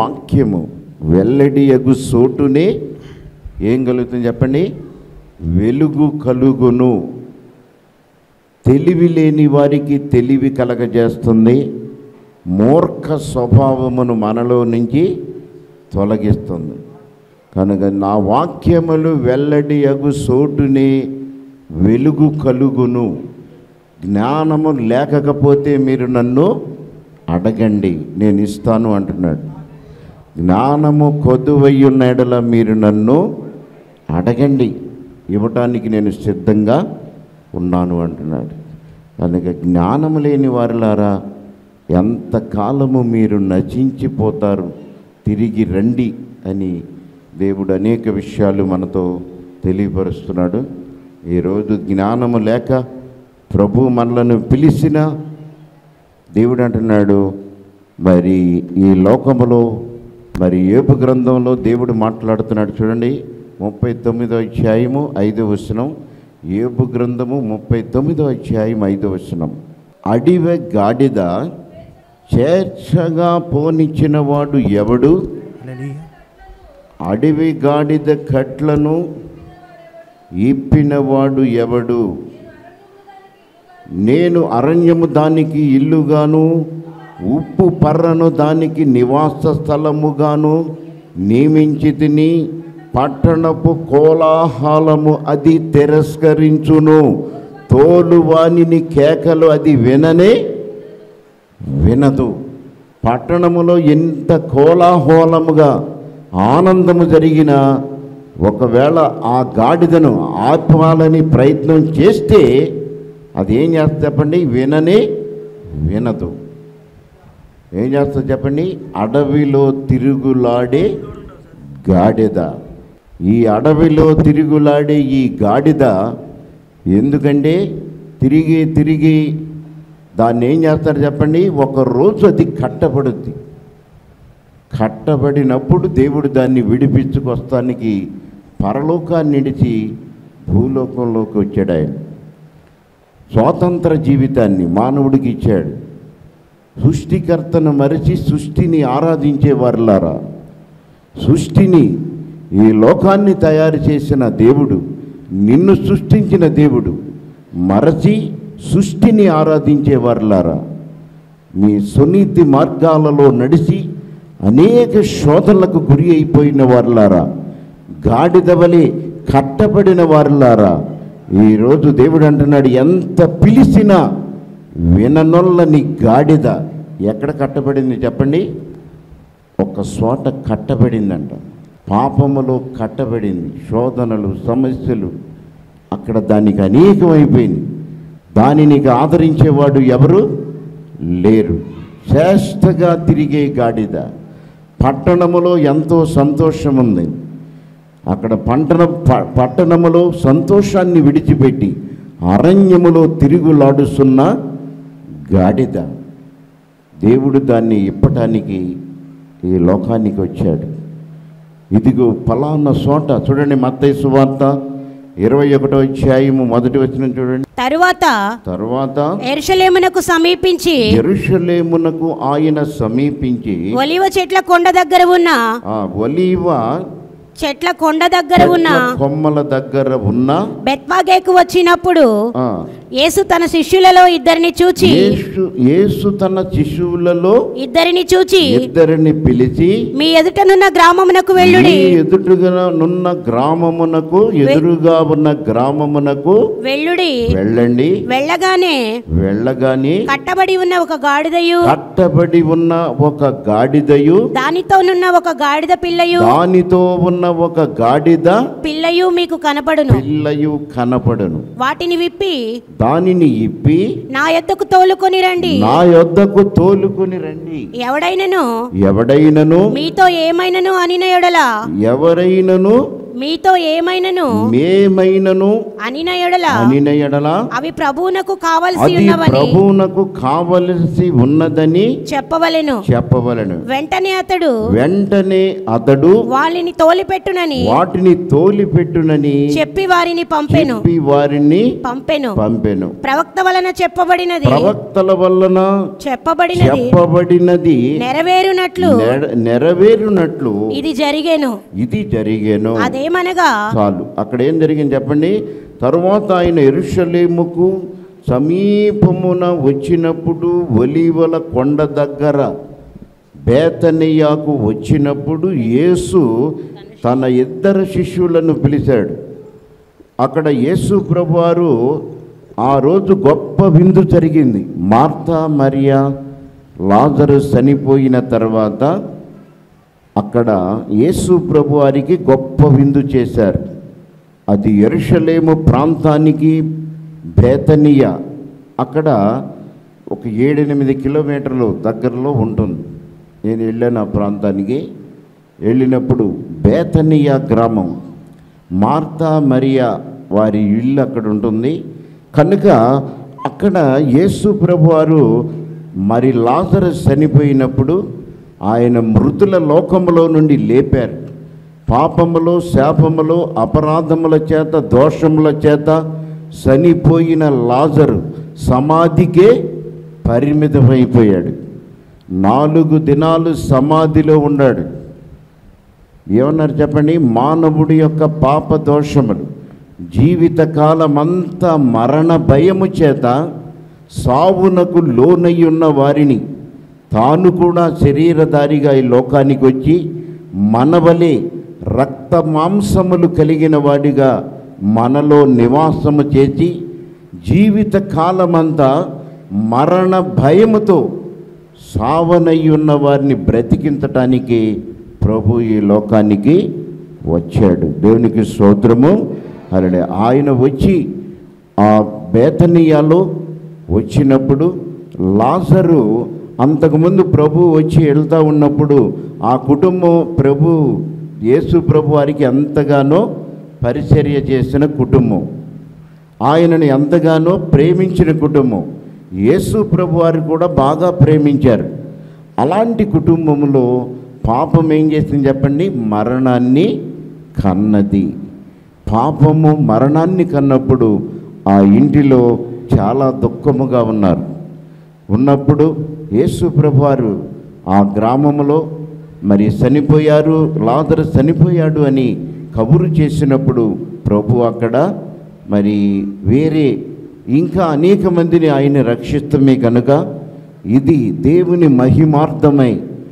వాక్యము వెల్లడి ఎగు సోటునే ఏం కలుగుతుంది చెప్పండి వెలుగు కలుగును తెలివి లేని వారికి తెలివి కలగజేస్తుంది మూర్ఖ స్వభావమును మనలో నుంచి తొలగిస్తుంది కనుక నా వాక్యములు వెల్లడి అగు సోటునే వెలుగు కలుగును జ్ఞానము లేకపోతే మీరు నన్ను అడగండి నేను ఇస్తాను అంటున్నాడు జ్ఞానము కొదువయ్యున్న ఎడల మీరు నన్ను అడగండి ఇవ్వటానికి నేను సిద్ధంగా ఉన్నాను అంటున్నాడు కనుక జ్ఞానము లేని వారిలారా ఎంతకాలము మీరు నశించిపోతారు తిరిగి రండి అని దేవుడు అనేక విషయాలు మనతో తెలియపరుస్తున్నాడు ఈరోజు జ్ఞానము లేక ప్రభు మనలను పిలిచిన దేవుడు అంటున్నాడు మరి ఈ లోకములో మరి ఏపు గ్రంథంలో దేవుడు మాట్లాడుతున్నాడు చూడండి ముప్పై తొమ్మిదో అధ్యాయము ఐదో వచనం ఏపు గ్రంథము ముప్పై తొమ్మిదో అధ్యాయం ఐదో వచనం అడివె గాడిద చేర్చగా పోనిచ్చిన వాడు ఎవడు హల్లెలూయా. అడవి గాడిద కట్లను ఇప్పినవాడు ఎవడు నేను అరణ్యము దానికి ఇల్లుగాను ఉప్పు పర్రను దానికి నివాస స్థలముగాను నియమించి తిని పట్టణపు కోలాహలము అది తిరస్కరించును తోలు వానిని కేకలు అది విననే వినదు పట్టణములో ఎంత కోలాహలముగా ఆనందము జరిగిన ఒకవేళ ఆ గాడిదను ఆత్మాలని ప్రయత్నం చేస్తే అది ఏం చేస్తుంది చెప్పండి విననే వినదు ఏం చేస్తుంది చెప్పండి అడవిలో తిరుగులాడే గాడిద ఈ అడవిలో తిరుగులాడే ఈ గాడిద ఎందుకంటే తిరిగి తిరిగి దాన్ని ఏం చేస్తారు చెప్పండి ఒక రోజు అది కట్టబడుద్ది కట్టబడినప్పుడు దేవుడు దాన్ని విడిపించుకొస్తానికి పరలోకాన్ని నిడిచి భూలోకంలోకి వచ్చాడు ఆయన స్వాతంత్ర జీవితాన్ని మానవుడికి ఇచ్చాడు సృష్టికర్తను మరిచి సృష్టిని ఆరాధించే వారులారా సృష్టిని ఈ లోకాన్ని తయారు చేసిన దేవుడు నిన్ను సృష్టించిన దేవుడు మరచి సృష్టిని ఆరాధించే వారులారా మీ సునీతి మార్గాలలో నడిచి అనేక శోధనలకు గురి అయిపోయిన వారులారా గాడిద వలె కట్టబడిన వారులారా ఈరోజు దేవుడు అంటున్నాడు ఎంత పిలిచినా విననొల్లని గాడిద ఎక్కడ కట్టబడింది చెప్పండి ఒక చోట కట్టబడిందంట పాపములో కట్టబడింది శోధనలు సమస్యలు అక్కడ దానికి అనేకమైపోయింది దానిని ఆదరించేవాడు ఎవరు లేరు శ్రేష్టగా తిరిగే గాడిద పట్టణములో ఎంతో సంతోషం ఉంది అక్కడ పంటన ప- పట్టణములో సంతోషాన్ని విడిచిపెట్టి అరణ్యములో తిరుగులాడుతున్న గాడిద దేవుడు దాన్ని ఇప్పటానికి ఈ లోకానికి వచ్చాడు ఇదిగో ఫలానా చోట చూడండి మత్తయి సువార్త ఇరవై ఒకటో అధ్యాయము మొదటి వచ్చిన చూడండి తరువాత తర్వాత ఎరుషలేమునకు సమీపించి ఎరుషలేమునకు ఆయన సమీపించి ఒలివ చెట్ల కొండ దగ్గర ఉన్న ఆ ఒలీవ చెట్ల కొండ దగ్గర ఉన్న చెట్ల కొమ్మల దగ్గర ఉన్న బెత్వాగేకు వచ్చినప్పుడు ఆ, యేసు తన శిష్యులలో ఇద్దరిని చూచి యేసు యేసు తన శిశువులలో ఇద్దరిని చూచి ఇద్దరిని పిలిచి మీ ఎదుటనున్న గ్రామమునకు వెళ్ళుడి మీ ఎదుటుగా నున్న గ్రామమునకు ఎదురుగా ఉన్న గ్రామమునకు వెళ్ళుడి వెళ్ళండి వెళ్ళగానే వెళ్ళగాని కట్టబడి ఉన్న ఒక గాడిదయు కట్టబడి ఉన్న ఒక గాడిదయు దానితోనున్న ఒక గాడిద పిల్లయు దానితో ఉన్న ఒక గాడిద పిల్లయు మీకు కనపడును పిల్లయు కనపడను వాటిని విప్పి దానిని ఇప్పి నా యొద్దకు తోలుకొని రండి నా యొద్దకు తోలుకొని రండి ఎవడైనను ఎవడైనను మీతో ఏమైనను అనిన ఎడల ఎవరైనను మీతో ఏమైనను మేమైనను అనిన ఎడల అనిన ఎడల అవి ప్రభువునకు కావలసి అది ఉన్నవని ప్రభువునకు కావలసి ఉన్నదని చెప్పవలెను చెప్పవలను వెంటనే అతడు వెంటనే అతడు వాళ్ళని తోలిపెట్టునని వాటిని తోలిపెట్టునని చెప్పి వారిని పంపెను చెప్పి వారిని పంపెను పంపెను ప్రవక్త వలన చెప్పబడినది ప్రవక్తల వలన చెప్పబడినది చెప్పబడినది నెరవేరునట్లు నెర- నెరవేరునట్లు ఇది జరిగేను ఇది జరిగేను అదేమనగా చాలు అక్కడ ఏం జరిగింది చెప్పండి తరువాత ఆయన ఎరుషలేముకు సమీపమున వచ్చినప్పుడు ఒలీవల కొండ దగ్గర బేతనియాకు వచ్చినప్పుడు యేసు తన ఇద్దరు శిష్యులను పిలిచాడు అక్కడ యేసు ప్రభువారు ఆ రోజు గొప్ప విందు జరిగింది మార్తా మరియా లాజరు చనిపోయిన తర్వాత అక్కడ యేసు ప్రభు వారికి గొప్ప విందు చేశారు అది ఎరుషలేము ప్రాంతానికి బేతనీయ అక్కడ ఒక ఏడెనిమిది కిలోమీటర్లు దగ్గరలో ఉంటుంది నేను వెళ్ళాను ఆ ప్రాంతానికి వెళ్ళినప్పుడు బేతనీయ గ్రామం మార్తా మరియా వారి ఇల్లు అక్కడ ఉంటుంది కనుక అక్కడ యేసు ప్రభు వారు మరి లాజరస్ చనిపోయినప్పుడు ఆయన మృతుల లోకములో నుండి లేపారు పాపములో శాపములో అపరాధముల చేత దోషముల చేత చనిపోయిన లాజరు సమాధికే పరిమితమైపోయాడు నాలుగు దినాలు సమాధిలో ఉన్నాడు ఏమన్నారు చెప్పండి మానవుడి యొక్క పాప దోషములు జీవితకాలమంతా మరణ భయము చేత సావునకు లోనై ఉన్న వారిని తాను కూడా శరీరధారిగా ఈ లోకానికి వచ్చి మనవలే రక్త మాంసములు కలిగిన వాడిగా మనలో నివాసము చేసి జీవిత కాలమంతా మరణ భయముతో సావనయ్యున్న వారిని బ్రతికించటానికి ప్రభు ఈ లోకానికి వచ్చాడు దేవునికి స్తోత్రము అలాగే ఆయన వచ్చి ఆ బేతనీయాలో వచ్చినప్పుడు లాజరు అంతకుముందు ప్రభు వచ్చి వెళ్తా ఉన్నప్పుడు ఆ కుటుంబం ప్రభు యేసు ప్రభు వారికి ఎంతగానో పరిచర్య చేసిన కుటుంబం ఆయనను ఎంతగానో ప్రేమించిన కుటుంబం యేసు ప్రభు వారు కూడా బాగా ప్రేమించారు అలాంటి కుటుంబంలో పాపం ఏం చేసింది చెప్పండి మరణాన్ని కన్నది పాపము మరణాన్ని కన్నప్పుడు ఆ ఇంటిలో చాలా దుఃఖముగా ఉన్నారు ఉన్నప్పుడు యేసు ప్రభువారు ఆ గ్రామంలో మరి చనిపోయారు లాదరు చనిపోయాడు అని కబురు చేసినప్పుడు ప్రభు అక్కడ మరి వేరే ఇంకా అనేక మందిని ఆయన రక్షిస్తమే కనుక ఇది దేవుని మహిమార్థమై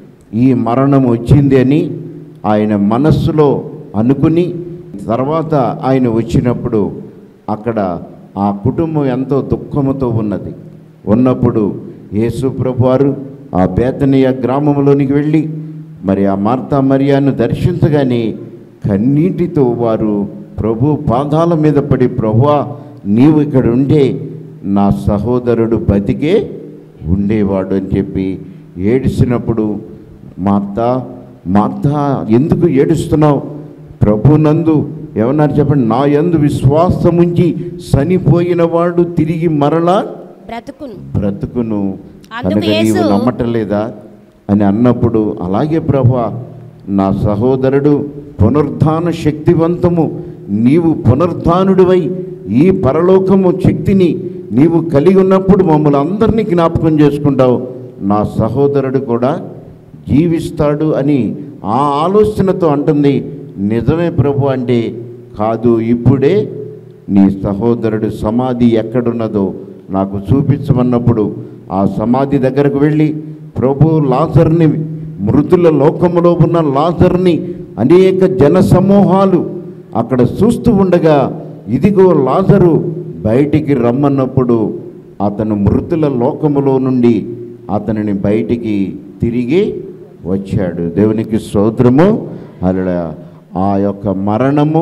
ఈ మరణం వచ్చింది అని ఆయన మనస్సులో అనుకుని తర్వాత ఆయన వచ్చినప్పుడు అక్కడ ఆ కుటుంబం ఎంతో దుఃఖముతో ఉన్నది ఉన్నప్పుడు యేసు ప్రభువారు ఆ బేతనీయ గ్రామంలోనికి వెళ్ళి మరి ఆ మార్తా మరియాను దర్శించగానే కన్నీటితో వారు ప్రభు పాదాల మీద పడి ప్రభువా నీవు ఇక్కడ ఉంటే నా సహోదరుడు బతికే ఉండేవాడు అని చెప్పి ఏడిసినప్పుడు మార్తా మార్తా ఎందుకు ఏడుస్తున్నావు ప్రభునందు ఏమన్నారు చెప్పండి నా యందు విశ్వాసముంచి చనిపోయిన వాడు తిరిగి మరలా బ్రతుకును బ్రతుకును అందుకు కనుక నీవు యేసు- నమ్మటలేదా అని అన్నప్పుడు అలాగే ప్రభా నా సహోదరుడు పునరుద్ధాన శక్తివంతము నీవు పునరుద్ధానుడివై ఈ పరలోకము శక్తిని నీవు కలిగి ఉన్నప్పుడు మమ్మల్ని అందరినీ జ్ఞాపకం చేసుకుంటావు నా సహోదరుడు కూడా జీవిస్తాడు అని ఆ ఆలోచనతో అంటుంది నిజమే ప్రభు అంటే కాదు ఇప్పుడే నీ సహోదరుడు సమాధి ఎక్కడున్నదో నాకు చూపించమన్నప్పుడు ఆ సమాధి దగ్గరకు వెళ్ళి ప్రభు లాజర్ని మృతుల లోకములో ఉన్న లాజర్ని అనేక జన సమూహాలు అక్కడ చూస్తూ ఉండగా ఇదిగో లాజరు బయటికి రమ్మన్నప్పుడు అతను మృతుల లోకములో నుండి అతనిని బయటికి తిరిగి వచ్చాడు దేవునికి స్తోత్రము అలా ఆ యొక్క మరణము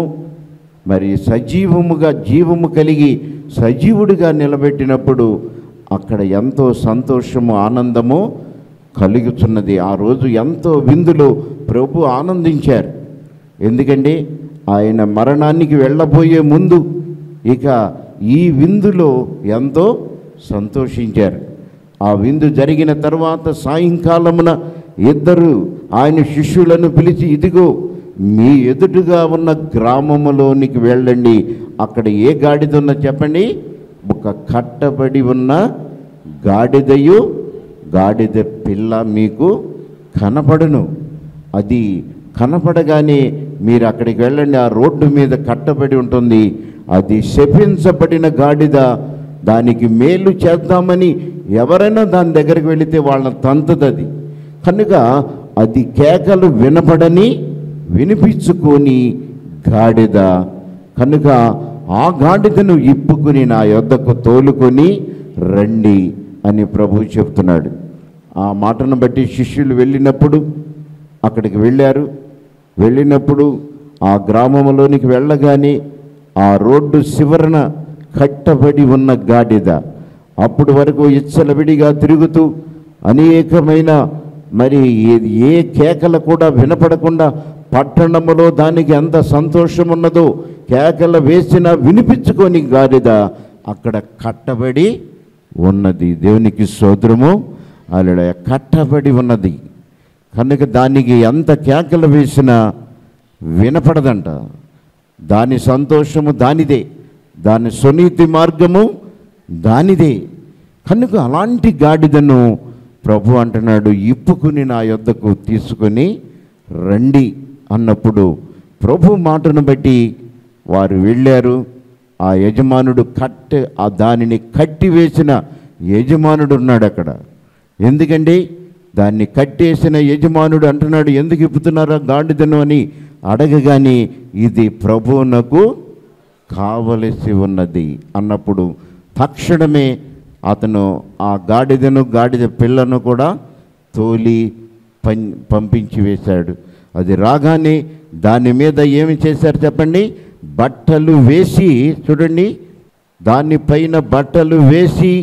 మరి సజీవముగా జీవము కలిగి సజీవుడిగా నిలబెట్టినప్పుడు అక్కడ ఎంతో సంతోషము ఆనందము కలుగుతున్నది ఆ రోజు ఎంతో విందులో ప్రభు ఆనందించారు ఎందుకంటే ఆయన మరణానికి వెళ్ళబోయే ముందు ఇక ఈ విందులో ఎంతో సంతోషించారు ఆ విందు జరిగిన తర్వాత సాయంకాలమున ఇద్దరు ఆయన శిష్యులను పిలిచి ఇదిగో మీ ఎదుటుగా ఉన్న గ్రామములోనికి వెళ్ళండి అక్కడ ఏ గాడిద ఉందో చెప్పండి ఒక కట్టబడి ఉన్న గాడిదయు గాడిద పిల్ల మీకు కనపడును అది కనపడగానే మీరు అక్కడికి వెళ్ళండి ఆ రోడ్డు మీద కట్టబడి ఉంటుంది అది శపించబడిన గాడిద దానికి మేలు చేద్దామని ఎవరైనా దాని దగ్గరికి వెళితే వాళ్ళని తంతుదది కనుక అది కేకలు వినపడని వినిపించుకొని గాడిద కనుక ఆ గాడిదను ఇప్పుకుని నా యొద్దకు తోలుకొని రండి అని ప్రభు చెప్తున్నాడు ఆ మాటను బట్టి శిష్యులు వెళ్ళినప్పుడు అక్కడికి వెళ్ళారు వెళ్ళినప్పుడు ఆ గ్రామంలోనికి వెళ్ళగానే ఆ రోడ్డు శివరన కట్టబడి ఉన్న గాడిద అప్పుడు వరకు ఇచ్చలవిడిగా తిరుగుతూ అనేకమైన మరి ఏ- ఏ కేకలు కూడా వినపడకుండా పట్టణములో దానికి ఎంత సంతోషం ఉన్నదో కేకలు వేసినా వినిపించుకొని గాడిద అక్కడ కట్టబడి ఉన్నది దేవునికి సోదరము అలా కట్టబడి ఉన్నది కనుక దానికి ఎంత కేకలు వేసినా వినపడదంట దాని సంతోషము దానిదే దాని సునీతి మార్గము దానిదే కనుక అలాంటి గాడిదను ప్రభు అంటున్నాడు ఇప్పుకుని నా యొద్దకు తీసుకొని రండి అన్నప్పుడు ప్రభు మాటను బట్టి వారు వెళ్ళారు ఆ యజమానుడు కట్టె ఆ దానిని కట్టివేసిన యజమానుడు ఉన్నాడు అక్కడ ఎందుకండి దాన్ని కట్టేసిన యజమానుడు అంటున్నాడు ఎందుకు ఇప్పుతున్నారా గాడిదను అని అడగగానే ఇది ప్రభువునకు కావలసి ఉన్నది అన్నప్పుడు తక్షణమే అతను ఆ గాడిదను గాడిద పిల్లను కూడా తోలి పం పంపించి వేశాడు అది రాగానే దాని మీద ఏమి చేశారు చెప్పండి బట్టలు వేసి చూడండి దానిపైన బట్టలు వేసి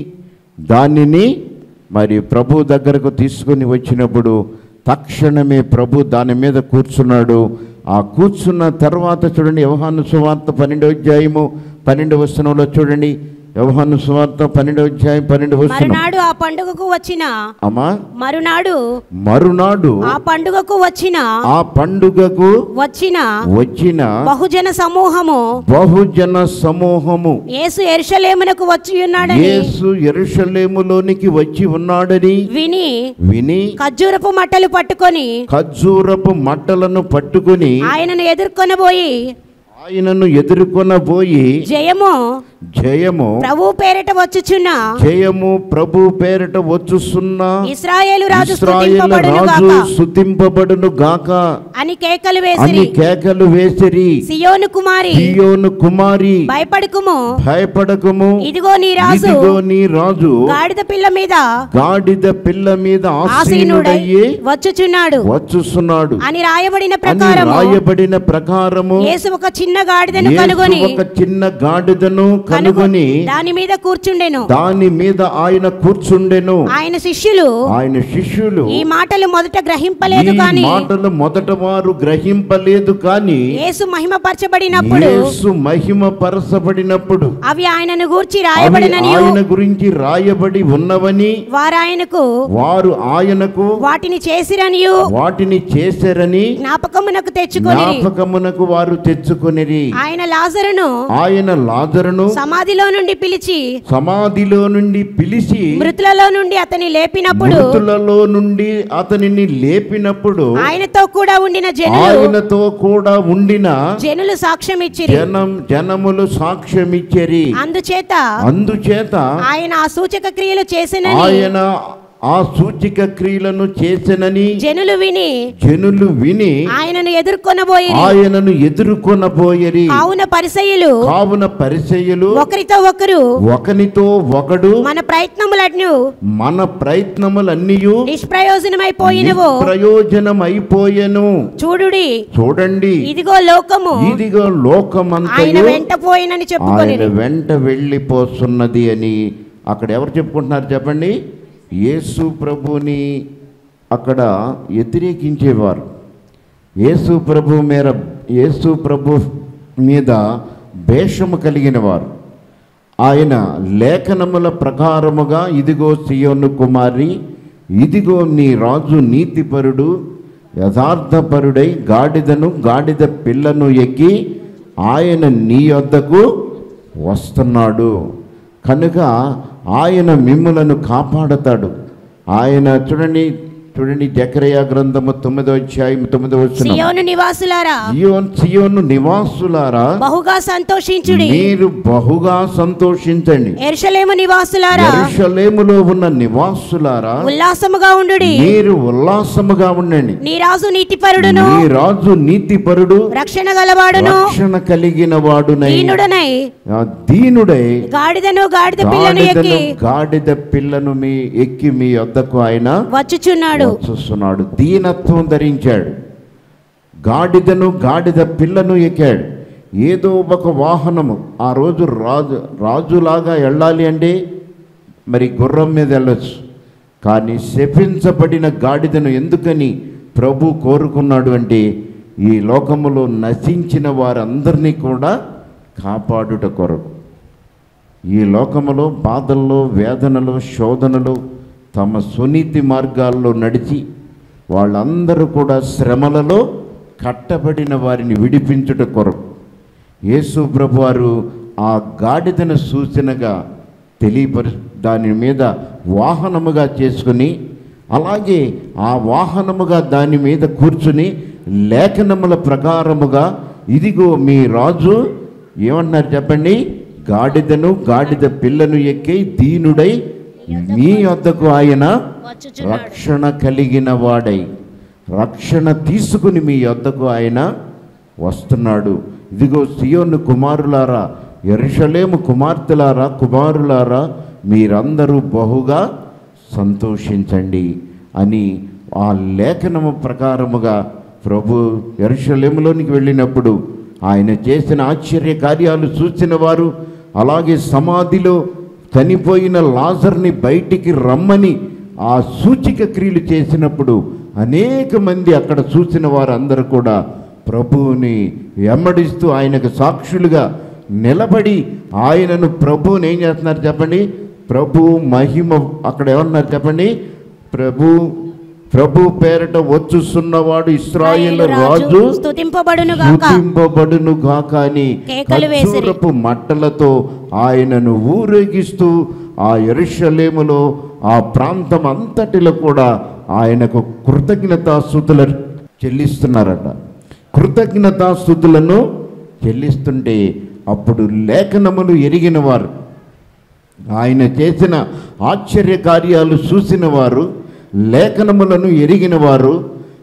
దానిని మరి ప్రభు దగ్గరకు తీసుకొని వచ్చినప్పుడు తక్షణమే ప్రభు దాని మీద కూర్చున్నాడు ఆ కూర్చున్న తర్వాత చూడండి వ్యవహాను సువార్త పన్నెండవ అధ్యాయము పన్నెండవ వచనంలో చూడండి వ్యవహాను సువార్త పన్నెండవ అధ్యాయం పన్నెండవ వచనం మరునాడు ఆ పండుగకు వచ్చిన అమ్మా మరునాడు మరునాడు ఆ పండుగకు వచ్చిన ఆ పండుగకు వచ్చిన వచ్చిన బహుజన సమూహము బహుజన సమూహము యేసు ఎరుషలేమునకు వచ్చి ఉన్నాడని యేసు ఎరుషలేములోనికి వచ్చి ఉన్నాడని విని విని ఖర్జూరపు మట్టలు పట్టుకొని ఖర్జూరపు మట్టలను పట్టుకుని ఆయనను ఎదుర్కొనబోయి ఆయనను ఎదుర్కొనబోయి జయము జయము ప్రభు పేరిట వచ్చుచున్న జయము ప్రభు పేరిట వచ్చుస్తున్న ఇస్రాయేలు రాజు ఇస్రాయేల్ స్తుతింపబడును రాజు గాక స్తుతింపబడును గాక అని కేకలు అని వేసిరి కేకలు వేసిరి సియోను కుమారి సియోను కుమారి భయపడుకుము భయపడకము ఇదిగో నీ రాజు ఇదిగో నీ రాజు గాడిద పిల్ల మీద గాడిద పిల్ల మీద ఆసీనుడై ఆసీనుడయ్యి వచ్చుచున్నాడు వచ్చుస్తున్నాడు అని రాయబడిన అని ప్రకారము రాయబడిన ప్రకారము యేసు ఒక చిన్న గాడిదను యేసు కనుగొని ఒక చిన్న గాడిదను కనుగొని దాని మీద కూర్చుండెను దాని మీద ఆయన కూర్చుండెను ఆయన శిష్యులు ఆయన శిష్యులు ఈ మాటలు మొదట గ్రహింపలేదు ఈ కాని మాటలు మొదట వారు గ్రహింపలేదు కానీ యేసు మహిమపరచబడినప్పుడు యేసు మహిమ పరచబడినప్పుడు అవి ఆయనను గూర్చి అవి రాయబడినని ఆయన గురించి రాయబడి ఉన్నవని వారు ఆయనకు వారు ఆయనకు వాటిని చేసిరనియు వాటిని చేశారని జ్ఞాపకమునకు తెచ్చుకొని జ్ఞాపకమునకు వారు తెచ్చుకొనిరి ఆయన లాజరును ఆయన లాజరును సమాధిలో నుండి పిలిచి సమాధిలో నుండి పిలిచి మృతులలో నుండి అతని లేపినప్పుడు మృతులలో నుండి అతనిని లేపినప్పుడు ఆయనతో కూడా ఉండిన జనులు ఆయనతో కూడా ఉండిన జనులు సాక్ష్యం ఇచ్చిరి జనం జనములు సాక్ష్యమిచ్చరి అందుచేత అందుచేత ఆయన ఆ సూచక క్రియలు చేసినని ఆయన ఆ సూచిక క్రియలను చేసెనని జనులు విని జనులు విని ఆయనను ఎదుర్కొనబోయి ఆయనను ఎదుర్కొనబోయరి కావున పరిసయ్యులు కావున పరిచయులు ఒకరితో ఒకరు ఒకనితో ఒకడు మన ప్రయత్నములను మన ప్రయత్నములన్నీయు నిష్ప్రయోజనమైపోయినవు ప్రయోజనం అయిపోయెను చూడుడి చూడండి ఇదిగో లోకము ఇదిగో ఆయన లోకమంతయు వెంట పోయినని చెప్పుకొని ఆయన వెంట వెళ్ళిపోతున్నది అని అక్కడ ఎవరు చెప్పుకుంటున్నారు చెప్పండి యేసు ప్రభుని అక్కడ వ్యతిరేకించేవారు యేసు ప్రభు మీద యేసు ప్రభు మీద భేషము కలిగిన వారు ఆయన లేఖనముల ప్రకారముగా ఇదిగో సియోను కుమారి ఇదిగో నీ రాజు నీతిపరుడు యథార్థపరుడై గాడిదను గాడిద పిల్లను ఎక్కి ఆయన నీ వద్దకు వస్తున్నాడు కనుక ఆయన మిమ్ములను కాపాడతాడు ఆయన చూడండి చూడండి జకరయ గ్రంథము తొమ్మిదో అధ్యాయం తొమ్మిదో వచ్చిన సియోను నివాసులారా సియోన్ సియోను నివాసులారా బహుగా సంతోషించుడి మీరు బహుగా సంతోషించండి ఎరుషలేము నివాసులారా యెరూషలేములో ఉన్న నివాసులారా ఉల్లాసముగా ఉండుడి మీరు ఉల్లాసముగా ఉండండి నీ రాజు నీతిపరుడును మీ రాజు నీతిపరుడు రక్షణ గలవాడును రక్షణ కలిగిన వాడునై దీనుడనై ఆ దీనుడై గాడిదను గాడిద పిల్లను గాడిదను ఎక్కి గాడిద పిల్లను మీ ఎక్కి మీ వద్దకు ఆయన వచ్చుచున్నాడు చూస్తున్నాడు దీనత్వం ధరించాడు గాడిదను గాడిద పిల్లను ఎక్కాడు ఏదో ఒక వాహనము ఆ రోజు రాజు రాజులాగా వెళ్ళాలి అంటే మరి గుర్రం మీద వెళ్ళొచ్చు కానీ శపించబడిన గాడిదను ఎందుకని ప్రభు కోరుకున్నాడు అంటే ఈ లోకములో నశించిన వారందరినీ కూడా కాపాడుట కొరకు ఈ లోకములో బాధల్లో వేదనలు శోధనలు తమ సునీతి మార్గాల్లో నడిచి వాళ్ళందరూ కూడా శ్రమలలో కట్టబడిన వారిని విడిపించుట కొరకు యేసు ప్రభువారు ఆ గాడిదను సూచనగా తెలియపరు దాని మీద వాహనముగా చేసుకుని అలాగే ఆ వాహనముగా దాని మీద కూర్చుని లేఖనముల ప్రకారముగా ఇదిగో మీ రాజు ఏమన్నారు చెప్పండి గాడిదను గాడిద పిల్లను ఎక్కి దీనుడై మీ వద్దకు ఆయన వచ్చుచున్నాడు రక్షణ కలిగిన వాడై రక్షణ తీసుకుని మీ వద్దకు ఆయన వస్తున్నాడు ఇదిగో సియోను కుమారులారా ఎరుషలేము కుమార్తెలారా కుమారులారా మీరందరూ బహుగా సంతోషించండి అని ఆ లేఖనము ప్రకారముగా ప్రభు ఎరుషలేములోనికి వెళ్ళినప్పుడు ఆయన చేసిన ఆశ్చర్య కార్యాలు చూసిన వారు అలాగే సమాధిలో చనిపోయిన లాజర్ని బయటికి రమ్మని ఆ సూచిక క్రియలు చేసినప్పుడు అనేక మంది అక్కడ చూసిన వారందరూ కూడా ప్రభువుని వెంబడిస్తూ ఆయనకు సాక్షులుగా నిలబడి ఆయనను ప్రభువుని ఏం చేస్తున్నారు చెప్పండి ప్రభు మహిమ అక్కడ ఏమన్నారు చెప్పండి ప్రభు ప్రభు పేరట వచ్చుస్తున్నవాడు ఇస్రాయేల్ రాజు స్తుతింపబడును గాక స్తుతింపబడును గాక అని కేకలు వేసిరి. ఖర్జూరపు మట్టలతో ఆయనను ఊరేగిస్తూ ఆ ఎరుషలేములో ఆ ప్రాంతం అంతటిలో కూడా ఆయనకు కృతజ్ఞతాస్థుతులు చెల్లిస్తున్నారట కృతజ్ఞతాస్థుతులను చెల్లిస్తుంటే అప్పుడు లేఖనములు ఎరిగిన వారు ఆయన చేసిన ఆశ్చర్య కార్యాలు చూసిన వారు లేఖనములను ఎరిగిన వారు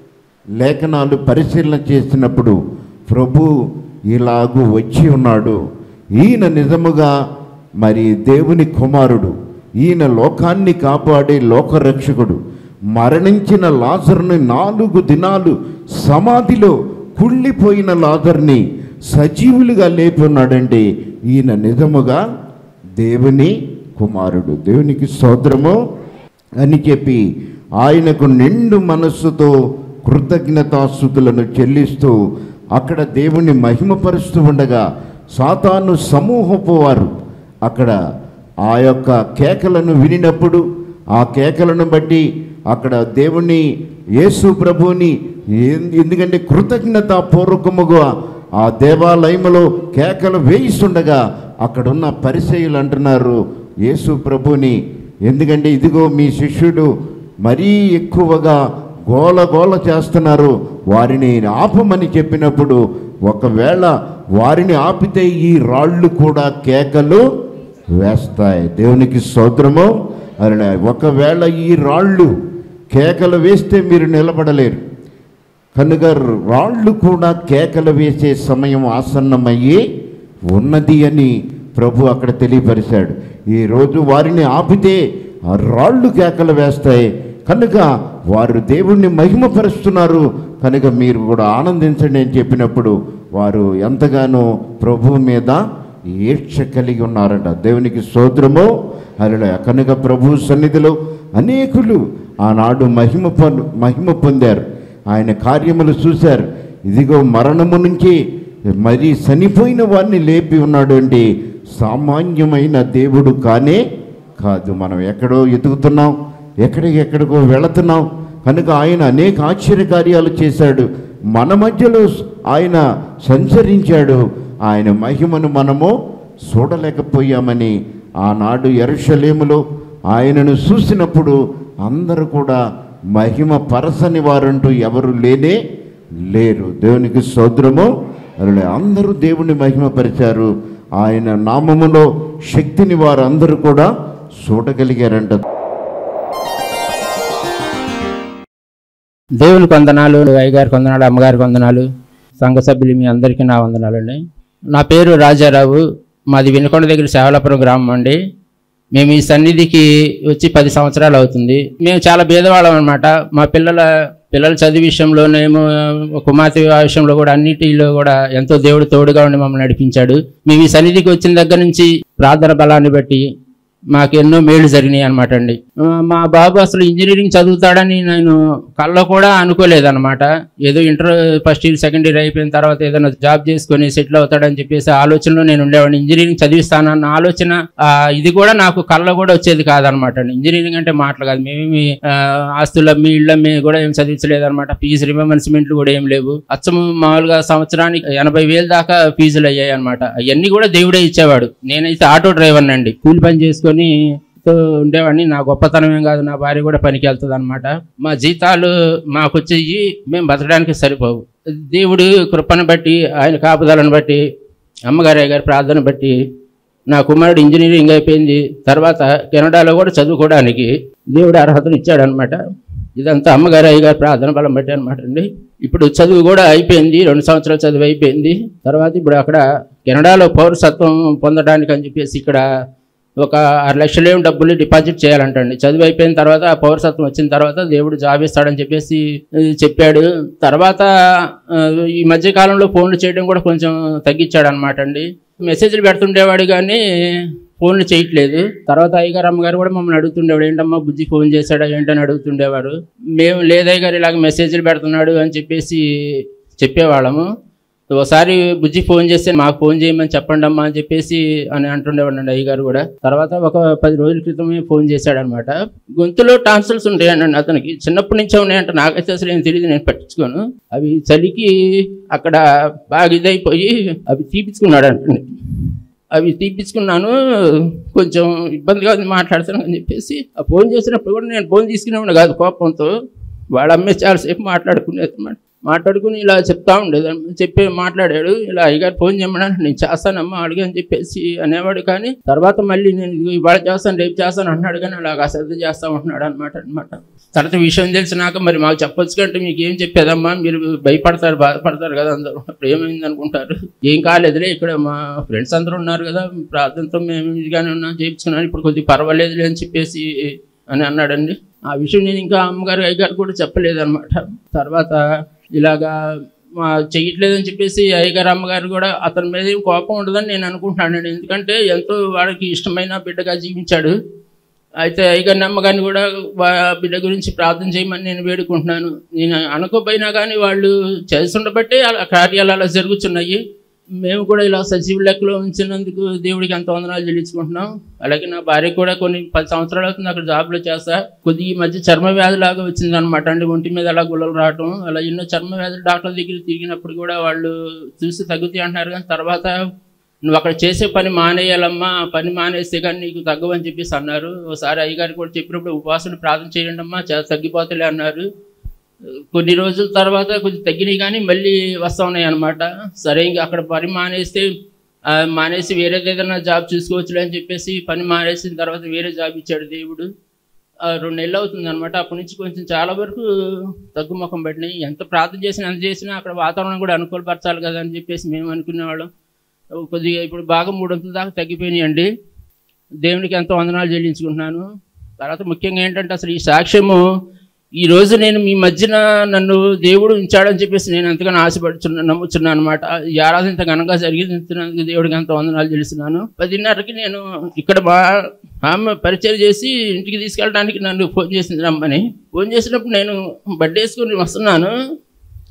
లేఖనాలు పరిశీలన చేసినప్పుడు ప్రభు ఇలాగూ వచ్చి ఉన్నాడు ఈయన నిజముగా మరి దేవుని కుమారుడు ఈయన లోకాన్ని కాపాడే లోకరక్షకుడు మరణించిన లాజర్ని నాలుగు దినాలు సమాధిలో కుళ్ళిపోయిన లాజర్ని సజీవులుగా లేపి ఉన్నాడంటే ఈయన నిజముగా దేవుని కుమారుడు దేవునికి స్తోత్రము అని చెప్పి ఆయనకు నిండు మనస్సుతో కృతజ్ఞతాస్థుతులను చెల్లిస్తూ అక్కడ దేవుని మహిమపరుస్తూ ఉండగా సాతాను సమూహపు వారు అక్కడ ఆ యొక్క కేకలను వినినప్పుడు ఆ కేకలను బట్టి అక్కడ దేవుని యేసు ప్రభువుని ఎన్- ఎందుకంటే కృతజ్ఞతాపూర్వకముగా ఆ దేవాలయములో కేకలు వేయిస్తుండగా అక్కడున్న పరిచయులు అంటున్నారు యేసు ప్రభుని ఎందుకంటే ఇదిగో మీ శిష్యుడు మరీ ఎక్కువగా గోల గోల చేస్తున్నారు వారిని ఆపమని చెప్పినప్పుడు ఒకవేళ వారిని ఆపితే ఈ రాళ్ళు కూడా కేకలు వేస్తాయి దేవునికి స్తోత్రము అరే ఒకవేళ ఈ రాళ్ళు కేకలు వేస్తే మీరు నిలబడలేరు కనుక రాళ్ళు కూడా కేకలు వేసే సమయం ఆసన్నమయ్యి ఉన్నది అని ప్రభు అక్కడ తెలియపరిచాడు ఈరోజు వారిని ఆపితే ఆ రాళ్ళు కేకలు వేస్తాయి కనుక వారు దేవుణ్ణి మహిమపరుస్తున్నారు కనుక మీరు కూడా ఆనందించండి అని చెప్పినప్పుడు వారు ఎంతగానో ప్రభు మీద ఈర్ష్య కలిగి ఉన్నారంట దేవునికి స్తోత్రము అలా కనుక ప్రభు సన్నిధిలో అనేకులు ఆనాడు మహిమ పొంద మహిమ పొందారు ఆయన కార్యములు చూశారు ఇదిగో మరణము నుంచి మరి చనిపోయిన వారిని లేపి ఉన్నాడు అంటే సామాన్యమైన దేవుడు కానే కాదు మనం ఎక్కడో ఎతుకుతున్నాం ఎక్కడికి ఎక్కడికో వెళుతున్నాం కనుక ఆయన అనేక ఆశ్చర్యకార్యాలు చేశాడు మన మధ్యలో ఆయన సంచరించాడు ఆయన మహిమను మనము చూడలేకపోయామని ఆనాడు ఎరుషలేములో ఆయనను చూసినప్పుడు అందరూ కూడా మహిమ పరసని వారంటూ ఎవరు లేనే లేరు దేవునికి సోదరము అందరూ దేవుని మహిమపరిచారు ఆయన నామములో శక్తిని వారందరూ కూడా చూడగలిగారంట దేవునికి వందనాలు అయ్యగారికి వందనాలు అమ్మగారికి వందనాలు సంఘ సభ్యులు మీ అందరికీ నా వందనాలండి నా పేరు రాజారావు మాది వినుకొండ దగ్గర సేవలాపురం గ్రామం అండి మేము ఈ సన్నిధికి వచ్చి పది సంవత్సరాలు అవుతుంది మేము చాలా భేదవాళ్ళం అనమాట మా పిల్లల పిల్లల చదువు విషయంలోనేమో కుమార్తె వివాహ విషయంలో కూడా అన్నిటిలో కూడా ఎంతో దేవుడు తోడుగా ఉండి మమ్మల్ని నడిపించాడు మేము ఈ సన్నిధికి వచ్చిన దగ్గర నుంచి ప్రార్థన బలాన్ని బట్టి మాకు ఎన్నో మేలు జరిగినాయి అనమాట అండి ఆ, మా బాబు అసలు ఇంజనీరింగ్ చదువుతాడని నేను కల్లో కూడా అనుకోలేదన్నమాట ఏదో inter first year second year అయిపోయిన తర్వాత ఏదైనా జాబ్ చేసుకొని సెటిల్ అవుతాడని చెప్పేసి ఆలోచనలో నేను ఉండేవాడిని ఇంజనీరింగ్ చదివిస్తానన్న ఆలోచన ఆ, ఇది కూడా నాకు కళ్ళ కూడా వచ్చేది కాదనమాట అండి ఇంజనీరింగ్ అంటే మాటలు కాదు మేమేమి ఆ, ఆస్తులు అమ్మి ఇళ్ళ అమ్మి కూడా ఏం చదివించలేదు అనమాట ఫీజు రిమెంబర్స్మెంట్లు కూడా ఏం లేవు అచ్చము మామూలుగా సంవత్సరానికి ఎనభై వేలు దాకా ఫీజులు అయ్యాయి అనమాట అవన్నీ కూడా దేవుడే ఇచ్చేవాడు నేనైతే ఆటో డ్రైవర్ అండి కూలి పని చేసుకొని తో ఉండేవాడిని నా గొప్పతనం ఏం కాదు నా భార్య కూడా పనికి వెళ్తుంది అనమాట మా జీతాలు మాకు వచ్చేవి మేము బతకడానికి సరిపోవు దేవుడు కృపను బట్టి ఆయన కాపుదలను బట్టి అమ్మగారి గారి ప్రార్థన బట్టి నా కుమారుడు ఇంజనీరింగ్ అయిపోయింది తర్వాత కెనడాలో కూడా చదువుకోవడానికి దేవుడు అర్హతను ఇచ్చాడనమాట ఇదంతా అమ్మగారు అయ్యగారు ప్రార్థన బలం బట్టి అనమాట అండి ఇప్పుడు చదువు కూడా అయిపోయింది రెండు సంవత్సరాల చదువు అయిపోయింది తర్వాత ఇప్పుడు అక్కడ కెనడాలో పౌరసత్వం పొందడానికి అని చెప్పేసి ఇక్కడ ఒక ఆరు లక్షలు ఏం డబ్బులు డిపాజిట్ చేయాలంటండి చదువు అయిపోయిన తర్వాత ఆ పౌరసత్వం వచ్చిన తర్వాత దేవుడు జాబ్ ఇస్తాడని చెప్పేసి ఆ, చెప్పాడు తర్వాత ఆ, ఈ మధ్య కాలంలో ఫోన్లు చేయడం కూడా కొంచెం తగ్గించాడు అనమాట అండి మెసేజ్లు పెడుతుండేవాడు కానీ ఫోన్లు చేయట్లేదు తర్వాత అయ్యగారు అమ్మగారు కూడా మమ్మల్ని అడుగుతుండేవాడు ఏంటమ్మా బుజ్జి ఫోన్ చేశాడా ఏంటని అడుగుతుండేవారు మేము లేదయ్య గారు ఇలాగ మెసేజ్లు పెడుతున్నాడు అని చెప్పేసి చెప్పేవాళ్ళము ఒకసారి బుజ్జి ఫోన్ చేస్తే మాకు ఫోన్ చేయమని చెప్పండి అమ్మా అని చెప్పేసి అని అంటుండేవాడండి అయ్యగారు కూడా తర్వాత ఒక పది రోజుల క్రితమే ఫోన్ చేశాడనమాట గొంతులో టాన్సిల్స్ ఉంటాయండి అతనికి చిన్నప్పటి నుంచే ఉన్నాయంట నాకైతే అసలు ఏం తెలియదు నేను పట్టించుకోను అవి చలికి అక్కడ బాగా ఇదైపోయి అవి తీపించుకున్నాడు అంటండి అవి తీపించుకున్నాను కొంచెం ఇబ్బందిగా ఉంది మాట్లాడుతాను అని చెప్పేసి ఆ ఫోన్ చేసినప్పుడు కూడా నేను ఫోన్ తీసుకునేవాడు కాదు కోపంతో వాళ్ళ అమ్మే చాలాసేపు మాట్లాడుకునేది అన్నమాట మాట్లాడుకుని ఇలా చెప్తా ఉండేది చెప్పి మాట్లాడాడు ఇలా అయ్యగారు ఫోన్ చేయమన్నాను నేను చేస్తానమ్మా అడిగి అని చెప్పేసి అనేవాడు కానీ తర్వాత మళ్ళీ నేను ఇదిగో ఇవాళ చేస్తాను రేపు చేస్తాను అన్నాడు కానీ అలా అశ్రద్ధ చేస్తా ఉంటున్నాడు అనమాట అనమాట తర్వాత విషయం తెలిసినాక మరి మాకు చెప్పొచ్చు కంటే మీకు ఏం చెప్పేదమ్మా మీరు భయపడతారు బాధపడతారు కదా అందరూ అప్పుడు ఏమైంది అనుకుంటారు ఏం కాలేదులే ఇక్కడ మా ఫ్రెండ్స్ అందరూ ఉన్నారు కదా ప్రార్థనతో మేము ఇదిగానే ఉన్నాం చేయించుకున్నాను ఇప్పుడు కొద్దిగా పర్వాలేదులే అని చెప్పేసి అని అన్నాడండి ఆ విషయం నేను ఇంకా అమ్మగారు అయ్యగారు కూడా చెప్పలేదన్నమాట తర్వాత ఇలాగా మా చెయ్యట్లేదని చెప్పేసి అయ్యగారు అమ్మగారు కూడా అతని మీద ఏం కోపం ఉండదని నేను అనుకుంటున్నాను ఎందుకంటే ఎంతో వాడికి ఇష్టమైన బిడ్డగా జీవించాడు అయితే అయ్యగారిని అమ్మగారిని కూడా వా బిడ్డ గురించి ప్రార్థన చేయమని నేను వేడుకుంటున్నాను నేను అనుకోపోయినా కానీ వాళ్ళు చేస్తుండబట్టే అలా కార్యాలు అలా జరుగుతున్నాయి మేము కూడా ఇలా సజీవ లెక్కలో ఉంచినందుకు దేవుడికి ఎంత వందనాలు చెల్లించుకుంటున్నాం అలాగే నా భార్య కూడా కొన్ని పది సంవత్సరాలు అవుతుంది అక్కడ జాబ్లో చేస్తా కొద్దిగా ఈ మధ్య చర్మ వ్యాధి లాగా వచ్చింది అనమాట అంటే ఒంటి మీద అలా గుల్లలు రావటం అలా ఎన్నో చర్మ వ్యాధులు డాక్టర్ దగ్గర తిరిగినప్పుడు కూడా వాళ్ళు చూసి తగ్గుతాయి అంటున్నారు కానీ తర్వాత నువ్వు అక్కడ చేసే పని మానేయాలమ్మా ఆ పని మానేస్తే కానీ నీకు తగ్గవని చెప్పేసి అన్నారు ఒకసారి అయ్యగారు కూడా చెప్పినప్పుడు ఉపవాసం ప్రార్థన చేయండి అమ్మా చాలా తగ్గిపోతలే అన్నారు కొన్ని రోజుల తర్వాత కొంచెం తగ్గినాయి కానీ మళ్ళీ వస్తూ ఉన్నాయి అనమాట సరే ఇంకా అక్కడ పని మానేస్తే ఆ, మానేసి వేరేది ఏదైనా జాబ్ చూసుకోవచ్చులే అని చెప్పేసి పని మానేసిన తర్వాత వేరే జాబ్ ఇచ్చాడు దేవుడు ఆ, రెండు నెలలు అవుతుంది అనమాట అప్పటి నుంచి కొంచెం చాలా వరకు తగ్గుముఖం పట్టినాయి ఎంత ప్రార్థన చేసినా ఎంత చేసినా అక్కడ వాతావరణం కూడా అనుకూలపరచాలి కదా అని చెప్పేసి మేము అనుకునేవాళ్ళం కొద్దిగా ఇప్పుడు బాగా మూడొంతుల దాకా తగ్గిపోయినాయండి దేవునికి ఎంతో వందనాలు చెల్లించుకుంటున్నాను తర్వాత ముఖ్యంగా ఏంటంటే అసలు ఈ సాక్ష్యము ఈ రోజు నేను మీ మధ్యన నన్ను దేవుడు ఉంచాడని చెప్పేసి నేను ఎంతగానో ఆశపడుచున్నా నమ్ముచున్నాను అనమాట ఈ ఆరాధన ఇంత ఘనంగా జరిగినందుకు దేవుడికి ఎంతో వందనాలు తెలుస్తున్నాను పదిన్నరకి నేను ఇక్కడ మా ఆమె పరిచయం చేసి ఇంటికి తీసుకెళ్ళడానికి నన్ను ఫోన్ చేసింది రమ్మని ఫోన్ చేసినప్పుడు నేను బర్త్డే వేసుకొని వస్తున్నాను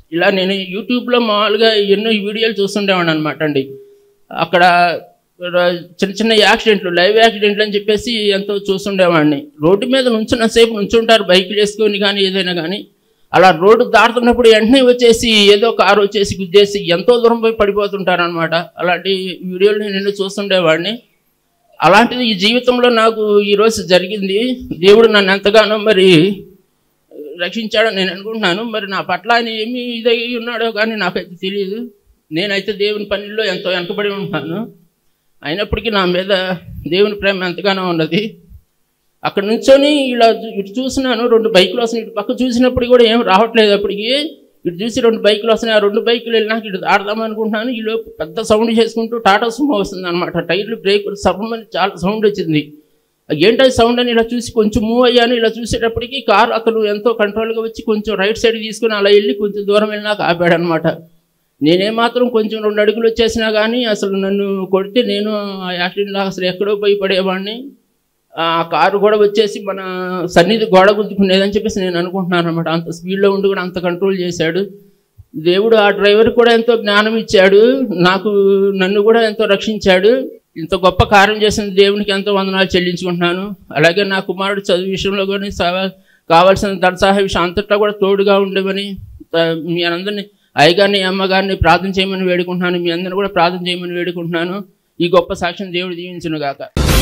ఇలా నేను యూట్యూబ్లో మామూలుగా ఎన్నో వీడియోలు చూస్తుండేవాడిని అనమాట అండి అక్కడ ర- చిన్న చిన్న యాక్సిడెంట్లు లైవ్ యాక్సిడెంట్లు అని చెప్పేసి ఎంతో చూస్తుండేవాడిని రోడ్డు మీద నుంచున్న సేపు నుంచుంటారు బైకులు వేసుకొని కానీ ఏదైనా కానీ అలా రోడ్డు దాటుతున్నప్పుడు వెంటనే వచ్చేసి ఏదో కారు వచ్చేసి గుద్దేసి ఎంతో దూరం పోయి పడిపోతుంటారు అనమాట అలాంటి వీడియోలు నేను ఎన్నో చూస్తుండేవాడిని అలాంటిది ఈ జీవితంలో నాకు ఈరోజు జరిగింది దేవుడు నన్ను ఎంతగానో మరి రక్షించాడని నేను అనుకుంటున్నాను మరి నా పట్ల ఆయన ఏమి ఇదై ఉన్నాడో కానీ నాకైతే తెలియదు నేనైతే దేవుని పనిలో ఎంతో వెనకబడి ఉంటాను అయినప్పటికీ నా మీద దేవుని ప్రేమ ఎంతగానో ఉన్నది అక్కడ నుంచొని ఇలా చూ- ఇటు చూసినాను రెండు బైకులు వస్తున్నాయి ఇటు పక్క చూసినప్పుడు కూడా ఏం రావట్లేదు అప్పటికి ఇటు చూసి రెండు బైకులు వస్తున్నాయి ఆ రెండు బైకులు వెళ్ళినాక ఇటు ఆడదాం అనుకుంటున్నాను ఈ లోపు పెద్ద సౌండ్ చేసుకుంటూ టాటా సుమో వస్తుంది అనమాట టైర్లు బ్రేక్ సర్వమని చాలా సౌండ్ వచ్చింది ఏంటది సౌండ్ అని ఇలా చూసి కొంచెం మూవ్ అయ్యాను ఇలా చూసేటప్పటికి కార్ అతను ఎంతో కంట్రోల్గా వచ్చి కొంచెం రైట్ సైడ్ తీసుకుని అలా వెళ్ళి కొంచెం దూరం వెళ్ళినాక ఆపాడు అనమాట నేనేమాత్రం కొంచెం రెండు అడుగులు వచ్చేసినా కానీ అసలు నన్ను కొడితే నేను ఆ యాక్సిడెంట్లో అసలు ఎక్కడో పోయి పడేవాడిని ఆ కారు కూడా వచ్చేసి మన సన్నిధి గోడ గుద్దుకునేదని చెప్పేసి నేను అనుకుంటున్నాను అనమాట అంత స్పీడ్లో ఉండి కూడా అంత కంట్రోల్ చేశాడు దేవుడు ఆ డ్రైవర్ కూడా ఎంతో జ్ఞానం ఇచ్చాడు నాకు నన్ను కూడా ఎంతో రక్షించాడు ఇంత గొప్ప కార్యం చేసిన దేవునికి ఎంతో వందనాలు చెల్లించుకుంటున్నాను అలాగే నా కుమారుడు చదువు విషయంలో కానీ సవ- కావాల్సిన దర్సాహ విషయం అంతటా కూడా తోడుగా ఉండమని త- మీ అందరినీ అయ్యగారిని అమ్మగారిని ప్రార్థన చేయమని వేడుకుంటున్నాను మీ అందరిని కూడా ప్రార్థన చేయమని వేడుకుంటున్నాను ఈ గొప్ప సాక్ష్యం దేవుడు దీవించును గాక